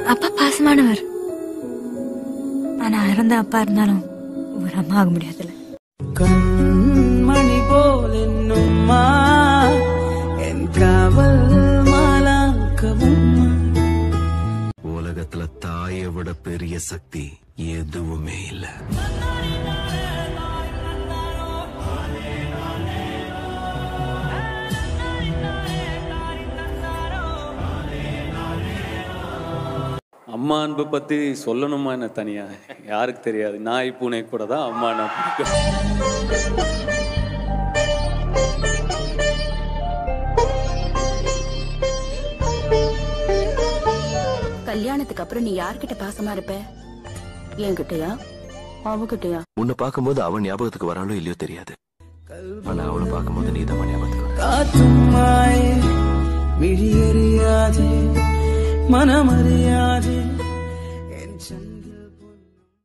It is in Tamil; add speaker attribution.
Speaker 1: அப்பா பாசமானவர் ஆனா இறந்த அப்பா இருந்தாலும் ஒரு அம்மா ஆக முடியாதுல்ல
Speaker 2: கண்மணி போல் என்னும்மா என் காவல் மாலாக்கவும்
Speaker 3: உலகத்துல தாயை விட பெரிய சக்தி எதுவுமே இல்ல
Speaker 4: அம்மா அன்பு பத்தி சொல்லணுமா என்ன தனியா யாருக்கு தெரியாது நாய் பூனை கூட தான் அம்மா நான் பிடிக்கும்
Speaker 5: கல்யாணத்துக்கு அப்புறம் நீ யார்கிட்ட பாசமா இருப்ப என்கிட்டயா அவகிட்டயா
Speaker 3: உன்னை பார்க்கும்போது அவன் ஞாபகத்துக்கு வராளோ இல்லையோ தெரியாது ஆனா அவளை பார்க்கும்போது நீ தான் ஞாபகத்துக்கு வர
Speaker 2: காத்தும் மாயே விழியறியாதே மனமறியாதே என் சந்த